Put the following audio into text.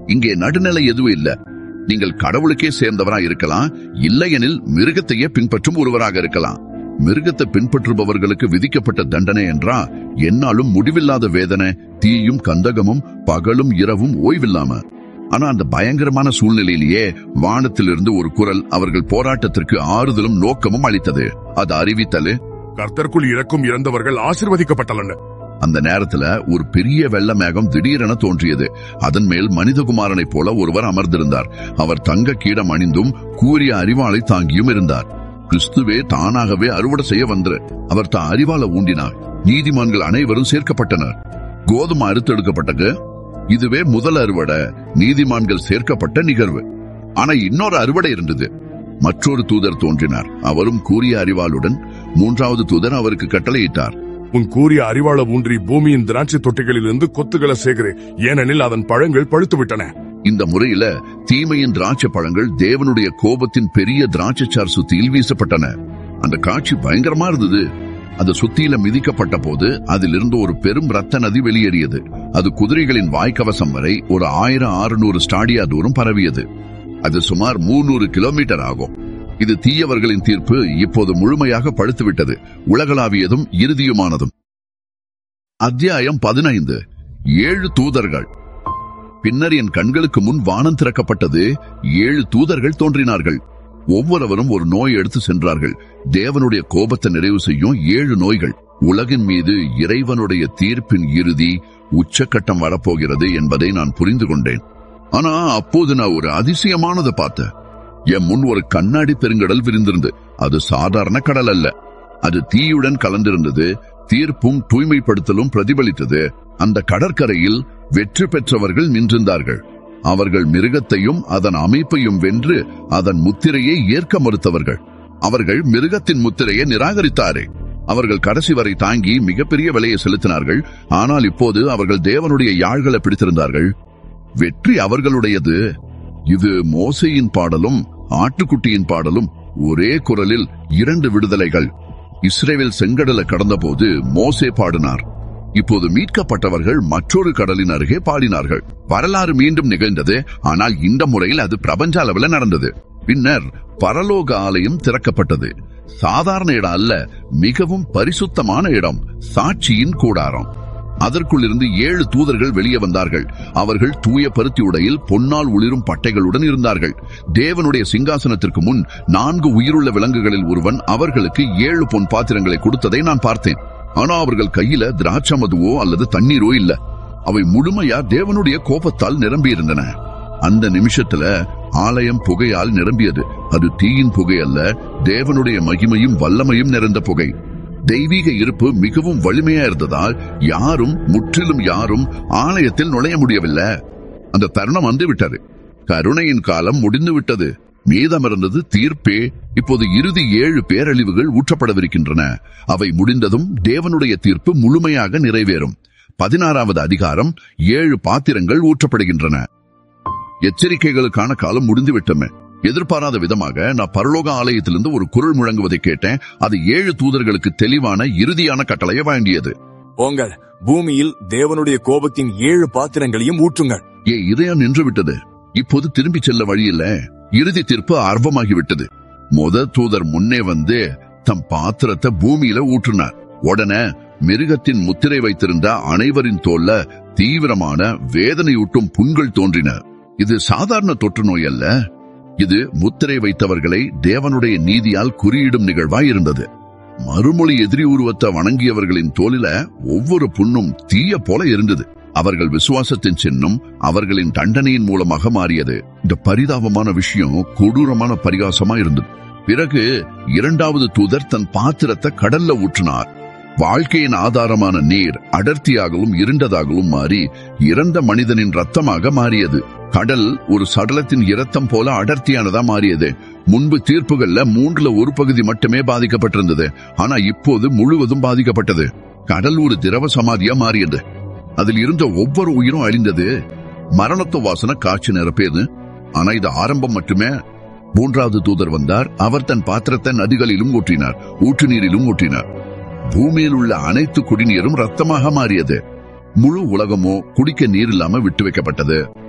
இங்கே நடுநிலை எதுவும் இல்ல நீங்கள் கடவுளுக்கே சேர்ந்தவரா இருக்கலாம் இல்லையெனில் மிருகத்தையே பின்பற்றும் ஒருவராக இருக்கலாம் மிருகத்தை பின்பற்றுபவர்களுக்கு விதிக்கப்பட்ட தண்டனை என்றா என்னாலும் முடிவில்லாத வேதனை தீயும் கந்தகமும் பகலும் இரவும் ஓய்வில்லாம ஆனா அந்த பயங்கரமான சூழ்நிலையிலேயே வானத்திலிருந்து ஒரு குரல் அவர்கள் போராட்டத்திற்கு ஆறுதலும் நோக்கமும் அளித்தது அது அறிவித்தலு கர்த்தருக்குள் இறக்கும் இறந்தவர்கள் ஆசிர்வதிக்கப்பட்டனர் அந்த நேரத்துல ஒரு பெரிய வெள்ள மேகம் திடீரென தோன்றியது அதன் மேல் மனிதகுமாரனைப் போல ஒருவர் அமர்ந்திருந்தார் அவர் தங்க கீடம் அணிந்தும் கூறிய அறிவாளை தாங்கியும் இருந்தார் கிறிஸ்துவே தானாகவே அறுவடை செய்ய வந்தார் அவர் தான் அறிவால ஊண்டினார் நீதிமான்கள் அனைவரும் சேர்க்கப்பட்டனர் கோதுமை அறுத்தெடுக்கப்பட்டது இதுவே முதல் அறுவடை நீதிமான்கள் சேர்க்கப்பட்ட நிகழ்வு ஆனா இன்னொரு அறுவடை இருந்தது மற்றொரு தூதர் தோன்றினார் அவரும் கூறிய அறிவாளுடன் மூன்றாவது தூதர் அவருக்கு கட்டளையிட்டார் உன் கூறிய அறிவாள ஊன்றி பூமியின் திராட்சை தொட்டிகளிலிருந்து கொத்துகளை சேகரு ஏனெனில் அதன் பழங்கள் பழுத்து விட்டன இந்த முறையில தீமையின் திராட்சை பழங்கள் தேவனுடைய கோபத்தின் பெரிய திராட்சைச்சார் சுத்தியில் வீசப்பட்டன அந்த காட்சி பயங்கரமா இருந்தது அது சுத்தியில மிதிக்கப்பட்ட போது அதிலிருந்து ஒரு பெரும் ரத்த நதி வெளியேறியது அது குதிரைகளின் வாய்க்கவசம் வரை ஒரு ஆயிரம் ஆறுநூறு ஸ்டாடியா தூரம் பரவியது அது சுமார் 300 கிலோமீட்டர் ஆகும் இது தீயவர்களின் தீர்ப்பு இப்போது முழுமையாக பழுத்துவிட்டது உலகளாவியதும் இறுதியுமானதும் அத்தியாயம் பதினைந்து ஏழு தூதர்கள் பின்னர் என் கண்களுக்கு முன் வானம் திறக்கப்பட்டது ஏழு தூதர்கள் தோன்றினார்கள் ஒவ்வொருவரும் ஒரு நோய் எடுத்து சென்றார்கள் தேவனுடைய கோபத்தை நிறைவு செய்யும் ஏழு நோய்கள் உலகின் மீது இறைவனுடைய தீர்ப்பின் இறுதி உச்சக்கட்டம் வரப்போகிறது என்பதை நான் புரிந்து கொண்டேன் ஆனா அப்போது நான் ஒரு அதிசயமானதை பார்த்தேன் என் முன் ஒரு கண்ணாடி பெருங்கடல் விரிந்திருந்து அது சாதாரண கடல் அல்ல அது தீயுடன் கலந்திருந்தது தீர்ப்பும் தூய்மைப்படுத்தலும் பிரதிபலித்தது அந்த கடற்கரையில் வெற்றி பெற்றவர்கள் நின்றிருந்தார்கள் அவர்கள் மிருகத்தையும் அதன் அமைப்பையும் வென்று அதன் முத்திரையை ஏற்க மறுத்தவர்கள் அவர்கள் மிருகத்தின் முத்திரையை நிராகரித்தாரே அவர்கள் கடைசி வரை தாங்கி மிகப்பெரிய விலையை செலுத்தினார்கள் ஆனால் இப்போது அவர்கள் தேவனுடைய யாழ்களை பிடித்திருந்தார்கள் வெற்றி அவர்களுடையது இது மோசையின் பாடலும் ஆட்டுக்குட்டியின் பாடலும் ஒரே குரலில் இரண்டு விடுதலைகள் இஸ்ரேல் செங்கடலை கடந்தபோது மோசே பாடினார் இப்போது மீட்கப்பட்டவர்கள் மற்றொரு கடலின் அருகே பாடினார்கள் வரலாறு மீண்டும் நிகழ்ந்தது ஆனால் இந்த முறையில் அது பிரபஞ்ச அளவில் நடந்தது பின்னர் பரலோக ஆலயம் திறக்கப்பட்டது சாதாரண இடம் அல்ல மிகவும் பரிசுத்தமான இடம் சாட்சியின் கூடாரம் அதற்குள் இருந்து ஏழு தூதர்கள் வெளியே வந்தார்கள் அவர்கள் தூய பருத்தி உடையில் பொன்னால் ஒளிரும் பட்டைகளுடன் இருந்தார்கள் தேவனுடைய சிங்காசனத்திற்கு முன் நான்கு உயிருள்ள விலங்குகளில் ஒருவன் அவர்களுக்கு ஏழு பொன் பாத்திரங்களை கொடுத்ததை நான் பார்த்தேன் ஆனா அவர்கள் கையில திராட்சமதுவோ அல்லது தண்ணீரோ இல்ல அவை முழுமையா தேவனுடைய கோபத்தால் நிரம்பியிருந்தன அந்த நிமிஷத்துல ஆலயம் புகையால் நிரம்பியது அது தீயின் புகை அல்ல தேவனுடைய மகிமையும் வல்லமையும் நிறைந்த புகை தெய்வீக இருப்பு மிகவும் வலிமையா இருந்ததால் யாரும் முற்றிலும் யாரும் ஆலயத்தில் நுழைய முடியவில்லை அந்த தருணம் வந்து விட்டது கருணையின் காலம் முடிந்து விட்டது மீதம் இருந்தது தீர்ப்பே இப்போது இறுதி ஏழு பேரழிவுகள் ஊற்றப்படவிருக்கின்றன அவை முடிந்ததும் தேவனுடைய தீர்ப்பு முழுமையாக நிறைவேறும் பதினாறாவது அதிகாரம் ஏழு பாத்திரங்கள் ஊற்றப்படுகின்றன எச்சரிக்கைகளுக்கான காலம் முடிந்து விட்டமே எதிர்பாராத விதமாக நான் பரலோக ஆலயத்திலிருந்து ஒரு குரல் முழங்குவதை கேட்டேன் அது ஏழு தூதர்களுக்கு தெளிவான இறுதியான கட்டளையை வழங்கியது போங்கள் பூமியில் தேவனுடைய கோபத்தின் ஏழு பாத்திரங்களையும் ஊற்றுங்கள் ஏ இதயம் நின்று விட்டது இப்போது திரும்பி செல்ல வழியில்ல இறுதி தீர்ப்பு ஆர்வமாகிவிட்டது முத தூதர் முன்னே வந்து தம் பாத்திரத்தை பூமியில ஊற்றினார் உடனே மிருகத்தின் முத்திரை வைத்திருந்த அனைவரின் தோல்ல தீவிரமான வேதனையூட்டும் புண்கள் தோன்றின இது சாதாரண தொற்று நோய் அல்ல இது முத்திரை வைத்தவர்களை தேவனுடைய நீதியால் குறியிடும் நிகழ்வாய் இருந்தது மறுமொழி எதிரி உருவத்தை வணங்கியவர்களின் தோலில ஒவ்வொரு புண்ணும் தீய போல இருந்தது அவர்கள் விசுவாசத்தின் சின்னம் அவர்களின் தண்டனையின் மூலமாக மாறியது இந்த பரிதாபமான விஷயம் கொடூரமான பரிகாசமா இருந்தது பிறகு இரண்டாவது தூதர் தன் பாத்திரத்தை கடல்ல ஊற்றினார் வாழ்க்கையின் ஆதாரமான நீர் அடர்த்தியாகவும் இருண்டதாகவும் மாறி இறந்த மனிதனின் ரத்தமாக மாறியது கடல் ஒரு சடலத்தின் இரத்தம் போல அடர்த்தியானதா மாறியது முன்பு தீர்ப்புகள்ல மூன்றுல ஒரு பகுதி மட்டுமே பாதிக்கப்பட்டிருந்தது ஆனா இப்போது முழுவதும் பாதிக்கப்பட்டது கடல் ஒரு திரவ சமாதியா மாறியது அதில் இருந்த ஒவ்வொரு உயிரும் அழிந்தது மரணத்து வாசனை காட்சி நிரப்பியது ஆனா இது ஆரம்பம் மட்டுமே மூன்றாவது தூதர் வந்தார் அவர் தன் பாத்திரத்தை நதிகளிலும் ஊற்றினார் ஊற்று நீரிலும் ஊற்றினார் பூமியில் உள்ள அனைத்து குடிநீரும் ரத்தமாக மாறியது முழு உலகமோ குடிக்க நீர் இல்லாம விட்டு வைக்கப்பட்டது